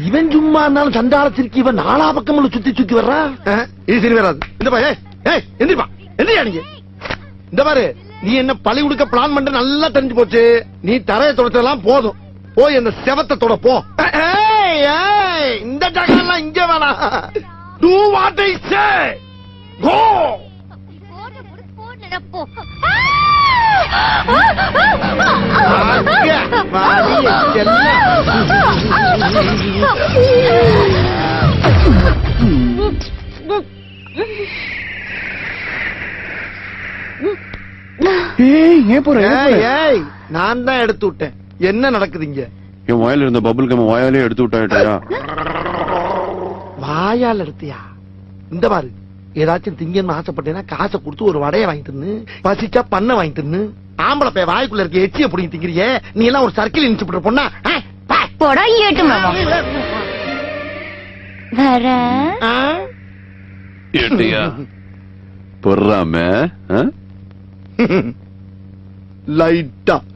இவன் சும்மா இருந்தாலும் சண்டாளத்திற்கு இவன் நாலா பக்கம் சுத்தி சுத்தி வர்றா அஹ், இது சரி வராது இந்த பா ஏய் ஏய் எந்திரிப்பா எந்திரியா நீங்க இந்த பாரு நீ என்ன பழி கொடுக்க பிளான் பண்ற நல்லா தெரிஞ்சு போச்சு நீ தரைய தொடச்சதெல்லாம் போதும் போய் அந்த செவத்தை தொட போ ஏய், ஏய், இந்த டகெல்லாம் இங்க வேணாம் டூ வாட் ஐ சே கோ போடு, போடு, போடுடா, போ. ஏய் ஏன் போற ஏன் ஏய், போற? ஏய், நான் தான் எடுத்து விட்டேன் என்ன நடக்குது இங்க என் வாயில இருந்த பபுள் கம் வாயாலே எடுத்து விட்டாயிட்டாயா வாயால் எடுத்தியா இந்த பாரு ஏதாச்சும் திங்கன்னு ஆசைப்பட்டேன்னா காசை கொடுத்து ஒரு வடைய வாங்கி தின்னு பசிச்சா பண்ண வாங்கி தின்னு ஆம்பளை பைய வாய்க்குள்ள இருக்க எச்சிய புடிங்கி திங்கிறியே நீ எல்லாம் ஒரு சர்க்கிள் இன்ஸ்பெக்டர் பொண்ணா ஆ? பா. போடா, ஏட்டு மாமா. வரேன். ஆ? ஏட்டியா பொறாம லைட்டா